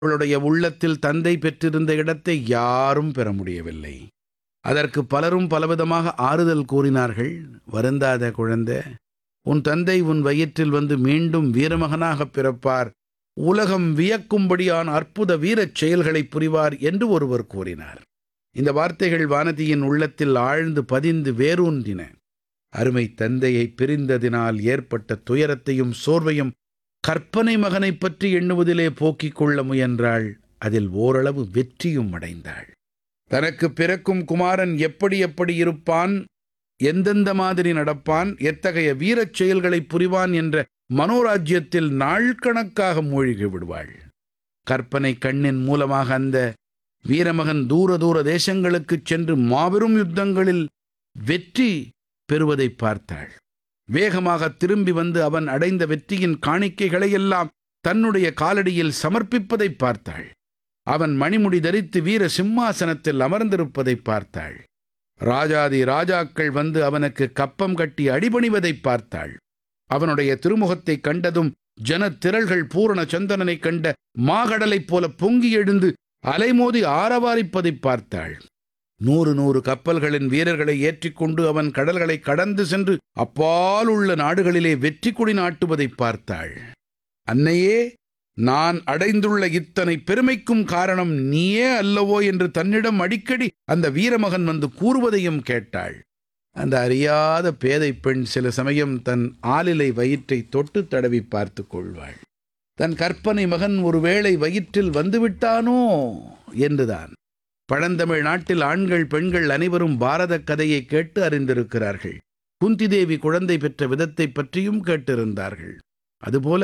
அவளுடைய உள்ளத்தில் தந்தை பெற்றிருந்த இடத்தை யாரும் பெற முடியவில்லை அதற்கு பலரும் பலவிதமாக ஆறுதல் கூறினார்கள் வருந்தாத குழந்தை உன் தந்தை உன் வயிற்றில் வந்து மீண்டும் வீரமகனாகப் பிறப்பார் உலகம் வியக்கும்படியான அற்புத வீரச் செயல்களை புரிவார் என்று ஒருவர் கூறினார் இந்த வார்த்தைகள் வானதியின் உள்ளத்தில் ஆழ்ந்து பதிந்து வேரூன்றின அருமை தந்தையை பிரிந்ததினால் ஏற்பட்ட துயரத்தையும் சோர்வையும் கற்பனை மகனைப் பற்றி எண்ணுவதிலே போக்கிக் கொள்ள முயன்றாள் அதில் ஓரளவு வெற்றியும் அடைந்தாள் தனக்கு பிறக்கும் குமாரன் எப்படி எப்படி இருப்பான் எந்தெந்த மாதிரி நடப்பான் எத்தகைய வீரச் செயல்களை புரிவான் என்ற மனோராஜ்யத்தில் நாள் கணக்காக மூழ்கி விடுவாள் கற்பனை கண்ணின் மூலமாக அந்த வீரமகன் தூர தூர தேசங்களுக்குச் சென்று மாபெரும் யுத்தங்களில் வெற்றி பெறுவதை பார்த்தாள் வேகமாக திரும்பி வந்து அவன் அடைந்த வெற்றியின் காணிக்கைகளையெல்லாம் தன்னுடைய காலடியில் சமர்ப்பிப்பதை பார்த்தாள் அவன் மணிமுடி தரித்து வீர சிம்மாசனத்தில் அமர்ந்திருப்பதை பார்த்தாள் ராஜாதி ராஜாக்கள் வந்து அவனுக்கு கப்பம் கட்டி அடிபணிவதை பார்த்தாள் அவனுடைய திருமுகத்தை கண்டதும் ஜனத்திரள்கள் பூரண சந்தனனை கண்ட மாகடலைப் போல பொங்கி எழுந்து அலைமோதி ஆரவாரிப்பதை பார்த்தாள் நூறு நூறு கப்பல்களின் வீரர்களை ஏற்றிக்கொண்டு அவன் கடல்களை கடந்து சென்று அப்பால் உள்ள நாடுகளிலே வெற்றி கொடி நாட்டுவதை பார்த்தாள் அன்னையே நான் அடைந்துள்ள இத்தனை பெருமைக்கும் காரணம் நீயே அல்லவோ என்று தன்னிடம் அடிக்கடி அந்த வீரமகன் வந்து கூறுவதையும் கேட்டாள் அந்த அறியாத பேதை பெண் சில சமயம் தன் ஆலிலை வயிற்றை தொட்டு தடவி பார்த்து கொள்வாள் தன் கற்பனை மகன் ஒருவேளை வயிற்றில் வந்துவிட்டானோ என்றுதான் பழந்தமிழ் நாட்டில் ஆண்கள் பெண்கள் அனைவரும் பாரத கதையை கேட்டு அறிந்திருக்கிறார்கள் குந்தி தேவி குழந்தை பெற்ற விதத்தை பற்றியும் கேட்டிருந்தார்கள் அதுபோல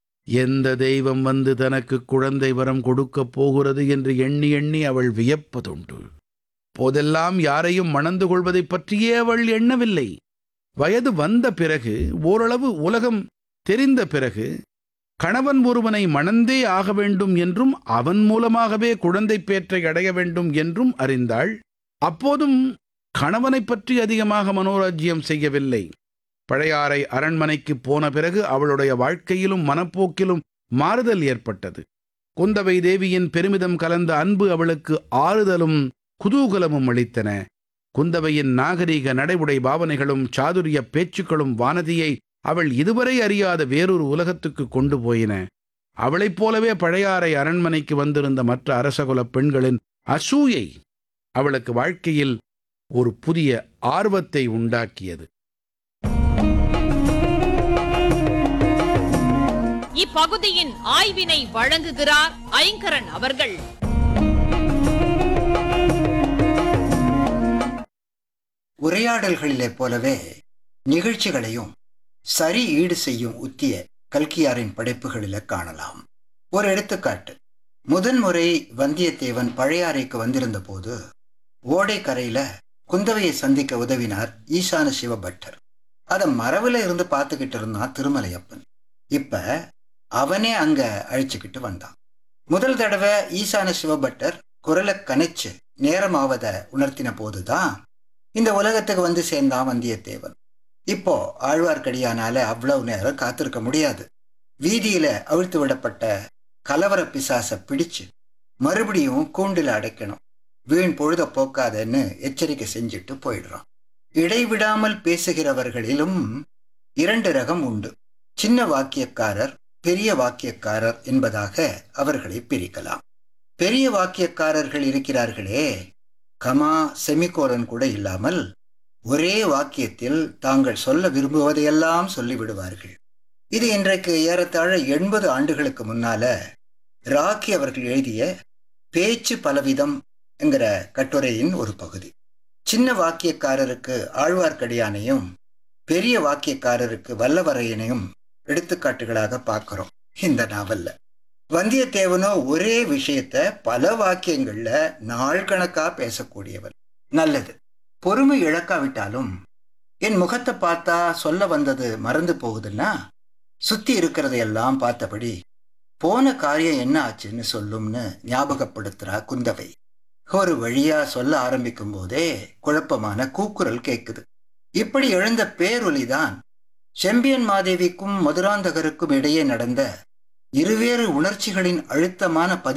எந்த தெய்வம் வந்து தனக்கு குழந்தை வரம் கொடுக்கப் போகிறது என்று எண்ணி எண்ணி அவள் வியப்பதுண்டு போதெல்லாம் யாரையும் மணந்து கொள்வதைப் பற்றியே அவள் எண்ணவில்லை வயது வந்த பிறகு ஓரளவு உலகம் தெரிந்த பிறகு கணவன் ஒருவனை மணந்தே ஆக வேண்டும் என்றும் அவன் மூலமாகவே குழந்தை பேற்றை அடைய வேண்டும் என்றும் அறிந்தாள் அப்போதும் கணவனைப் பற்றி அதிகமாக மனோராஜ்யம் செய்யவில்லை பழையாறை அரண்மனைக்கு போன பிறகு அவளுடைய வாழ்க்கையிலும் மனப்போக்கிலும் மாறுதல் ஏற்பட்டது குந்தவை தேவியின் பெருமிதம் கலந்த அன்பு அவளுக்கு ஆறுதலும் குதூகலமும் அளித்தன குந்தவையின் நாகரீக நடைமுறை பாவனைகளும் சாதுரிய பேச்சுக்களும் வானதியை அவள் இதுவரை அறியாத வேறொரு உலகத்துக்கு கொண்டு போயின அவளைப் போலவே பழையாறை அரண்மனைக்கு வந்திருந்த மற்ற அரசகுலப் பெண்களின் அசூயை அவளுக்கு வாழ்க்கையில் ஒரு புதிய ஆர்வத்தை உண்டாக்கியது இப்பகுதியின் ஆய்வினை வழங்குகிறார் ஐங்கரன் அவர்கள் உரையாடல்களிலே போலவே நிகழ்ச்சிகளையும் சரி ஈடு செய்யும் உத்திய கல்கியாரின் படைப்புகளில காணலாம் ஒரு எடுத்துக்காட்டு முதன்முறை வந்தியத்தேவன் பழையாறைக்கு வந்திருந்த போது ஓடைக்கரையில குந்தவையை சந்திக்க உதவினார் ஈசான சிவபட்டர் அத மரவுல இருந்து பார்த்துக்கிட்டு இருந்தான் திருமலையப்பன் இப்ப அவனே அங்க அழைச்சுக்கிட்டு வந்தான் முதல் தடவை ஈசான சிவபட்டர் குரலை கனைச்சு நேரமாவத உணர்த்தின போதுதான் இந்த உலகத்துக்கு வந்து சேர்ந்தான் வந்தியத்தேவன் இப்போ ஆழ்வார்க்கடியானால அவ்வளவு நேரம் காத்திருக்க முடியாது வீதியில அவிழ்த்து விடப்பட்ட கலவர பிசாச பிடிச்சு மறுபடியும் கூண்டில் அடைக்கணும் வீண் பொழுத போக்காதன்னு எச்சரிக்கை செஞ்சுட்டு போயிடுறான் இடைவிடாமல் பேசுகிறவர்களிலும் இரண்டு ரகம் உண்டு சின்ன வாக்கியக்காரர் பெரிய வாக்கியக்காரர் என்பதாக அவர்களை பிரிக்கலாம் பெரிய வாக்கியக்காரர்கள் இருக்கிறார்களே கமா செமிகோலன் கூட இல்லாமல் ஒரே வாக்கியத்தில் தாங்கள் சொல்ல விரும்புவதையெல்லாம் சொல்லிவிடுவார்கள் இது இன்றைக்கு ஏறத்தாழ எண்பது ஆண்டுகளுக்கு முன்னால ராக்கி அவர்கள் எழுதிய பேச்சு பலவிதம் என்கிற கட்டுரையின் ஒரு பகுதி சின்ன வாக்கியக்காரருக்கு ஆழ்வார்க்கடியானையும் பெரிய வாக்கியக்காரருக்கு வல்லவரையனையும் எடுத்துக்காட்டுகளாக பார்க்கிறோம் இந்த நாவல்ல வந்தியத்தேவனோ ஒரே விஷயத்த பல வாக்கியங்கள்ல நாள் கணக்கா பேசக்கூடியவன் நல்லது பொறுமை இழக்காவிட்டாலும் என் முகத்தை பார்த்தா சொல்ல வந்தது மறந்து போகுதுன்னா சுத்தி இருக்கிறதையெல்லாம் பார்த்தபடி போன காரியம் என்ன ஆச்சுன்னு சொல்லும்னு ஞாபகப்படுத்துறா குந்தவை ஒரு வழியா சொல்ல ஆரம்பிக்கும் போதே குழப்பமான கூக்குரல் கேட்குது இப்படி எழுந்த பேரொலிதான் செம்பியன் மாதேவிக்கும் மதுராந்தகருக்கும் இடையே நடந்த இருவேறு உணர்ச்சிகளின் அழுத்தமான